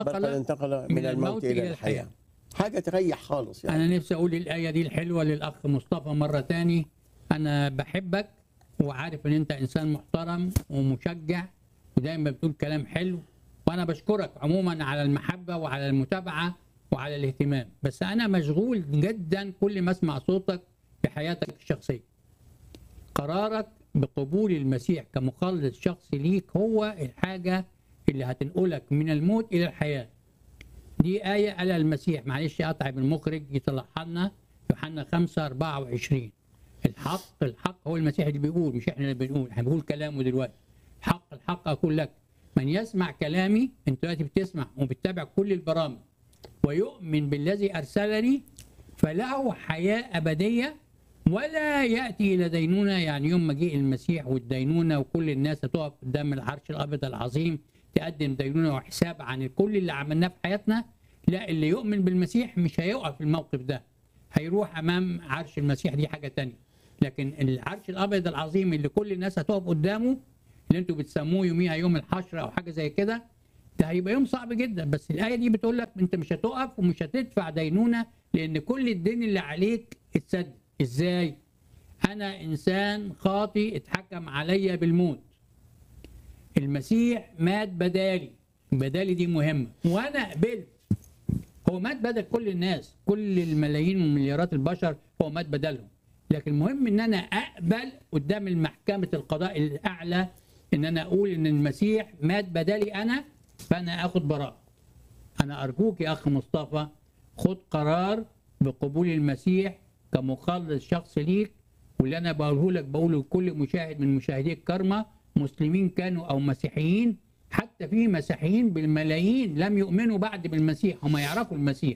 بل انتقل من الموت الى الحياه حاجه تريح خالص يعني انا نفسي اقول الايه دي الحلوه للاخ مصطفى مره تاني انا بحبك وعارف ان انت انسان محترم ومشجع ودايما بتقول كلام حلو وانا بشكرك عموما على المحبه وعلى المتابعه وعلى الاهتمام بس انا مشغول جدا كل ما اسمع صوتك في حياتك الشخصيه قرارك بقبول المسيح كمخلص شخصي ليك هو الحاجه اللي هتنقلك من الموت الى الحياه دي آية قالها المسيح معلش أتعب المخرج يطلعها لنا يوحنا 5 24 الحق الحق هو المسيح اللي بيقول مش احنا اللي بنقول احنا بنقول كلامه دلوقتي الحق الحق أقول لك من يسمع كلامي انت دلوقتي بتسمع وبتتابع كل البرامج ويؤمن بالذي أرسلني فله حياة أبدية ولا يأتي إلى دينونة يعني يوم مجيء المسيح والدينونة وكل الناس هتقف قدام العرش الأبيض العظيم تقدم دينونة وحساب عن كل اللي عملناه في حياتنا لا اللي يؤمن بالمسيح مش هيقف في الموقف ده هيروح أمام عرش المسيح دي حاجة تانية لكن العرش الأبيض العظيم اللي كل الناس هتقف قدامه اللي انتوا بتسموه يوميها يوم الحشر أو حاجة زي كده ده هيبقى يوم صعب جدا بس الآية دي بتقول لك انت مش هتقف ومش هتدفع دينونة لأن كل الدين اللي عليك اتسد ازاي انا انسان خاطي اتحكم عليا بالموت المسيح مات بدالي بدالي دي مهمه وانا قبلت هو مات بدل كل الناس كل الملايين ومليارات البشر هو مات بدلهم لكن المهم ان انا اقبل قدام المحكمه القضاء الاعلى ان انا اقول ان المسيح مات بدالي انا فانا اخد براءه انا ارجوك يا اخ مصطفى خد قرار بقبول المسيح كمخلص شخص ليك واللي انا بقوله لك بقوله لكل مشاهد من مشاهدي الكرمة مسلمين كانوا او مسيحيين حتى في مسيحيين بالملايين لم يؤمنوا بعد بالمسيح هم يعرفوا المسيح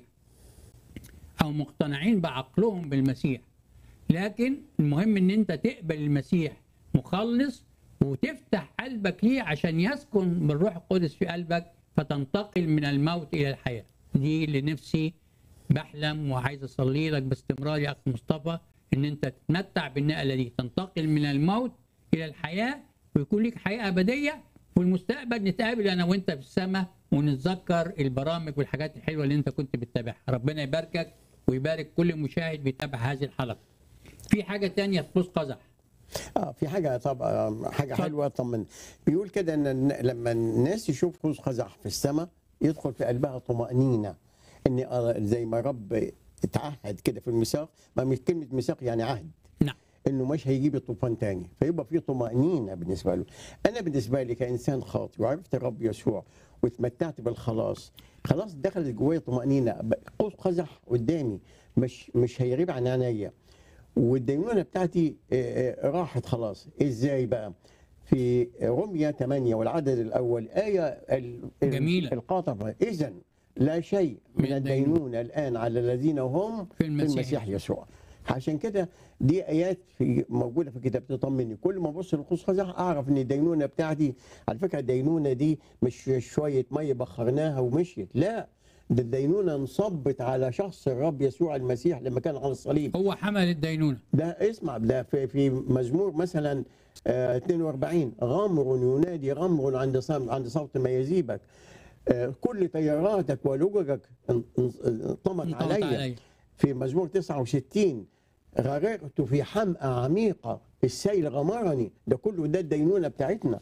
او مقتنعين بعقلهم بالمسيح لكن المهم ان انت تقبل المسيح مخلص وتفتح قلبك ليه عشان يسكن بالروح القدس في قلبك فتنتقل من الموت الى الحياه دي اللي نفسي بحلم وعايز اصلي لك باستمرار يا اخ مصطفى ان انت تتمتع بالنقله دي تنتقل من الموت الى الحياه ويكون لك حياه ابديه والمستقبل نتقابل انا وانت في السماء ونتذكر البرامج والحاجات الحلوه اللي انت كنت بتتابعها ربنا يباركك ويبارك كل مشاهد بيتابع هذه الحلقه في حاجه تانية في قوس قزح اه في حاجه طبعا حاجه اتفضل. حلوه طمن بيقول كده ان الن- لما الناس يشوف قوس قزح في السماء يدخل في قلبها طمانينه ان آه زي ما رب اتعهد كده في الميثاق ما مش كلمه ميثاق يعني عهد نعم انه مش هيجيب الطوفان تاني فيبقى في طمانينه بالنسبه له انا بالنسبه لي كانسان خاطئ وعرفت الرب يسوع واتمتعت بالخلاص خلاص دخلت جوايا طمانينه ب- قوس قزح قدامي مش مش هيغيب عن عينيا والدينونه بتاعتي آه، آه، راحت خلاص ازاي بقى في رمية 8 والعدد الأول آية ال- ال- جميلة. القاطبة إذا لا شيء من من الدينونة. الدينونة الآن على الذين هم في في المسيح, المسيح يسوع عشان كده دي ايات في موجوده في الكتاب تطمني كل ما ابص للقوس قزح اعرف ان الدينونه بتاعتي على فكره الدينونه دي مش شويه ميه بخرناها ومشيت لا ده الدينونه انصبت على شخص الرب يسوع المسيح لما كان على الصليب هو حمل الدينونه ده اسمع ده في, في مزمور مثلا آه 42 غمر ينادي غمر عند صوت عند صوت ما يزيبك آه كل تياراتك ولججك ان- ان- انطمت انطمت علي علي في مزمور 69 غرقت في حمأة عميقة السيل غمرني ده كله ده الدينونة بتاعتنا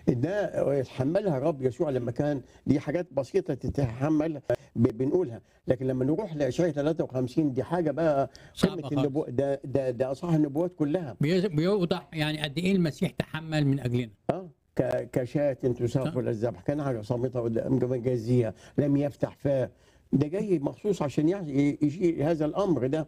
ده يتحملها الرب يسوع لما كان دي حاجات بسيطة تتحمل ب- بنقولها لكن لما نروح لإشعياء 53 دي حاجة بقى صعبة قمة خالص. النبوة ده ده ده أصح النبوات كلها بي- بيوضح يعني قد ايه المسيح تحمل من اجلنا اه ك- كشاة تساق إلى الذبح كان حاجة صامتة قدام مجازية لم يفتح فاه ده جاي مخصوص عشان يع- يشيل هذا الأمر ده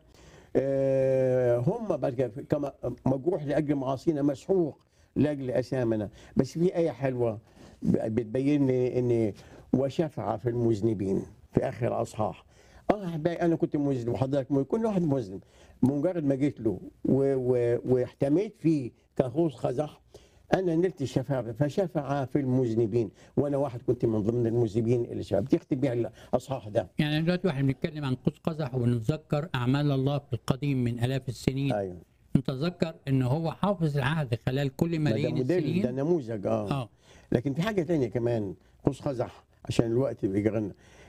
آه، هم بعد كده كما مجروح لأجل معاصينا مسحوق لأجل أثامنا بس في آية حلوة ب- بتبين لي إن وشفع في المذنبين في آخر الأصحاح اه احبائي انا كنت مذنب وحضرتك مذنب كل واحد مذنب مجرد ما جيت له و- و- واحتميت فيه كخوص خزح انا نلت الشفاعه فشفع في المذنبين وانا واحد كنت من ضمن المذنبين اللي شفع بتختم بيها الاصحاح ده يعني دلوقتي واحنا بنتكلم عن قوس قزح وبنتذكر اعمال الله في القديم من الاف السنين ايوه نتذكر ان هو حافظ العهد خلال كل ما ده ملايين موديل ده السنين نموذج اه اه لكن في حاجه تانية كمان قوس قزح عشان الوقت بيجرنا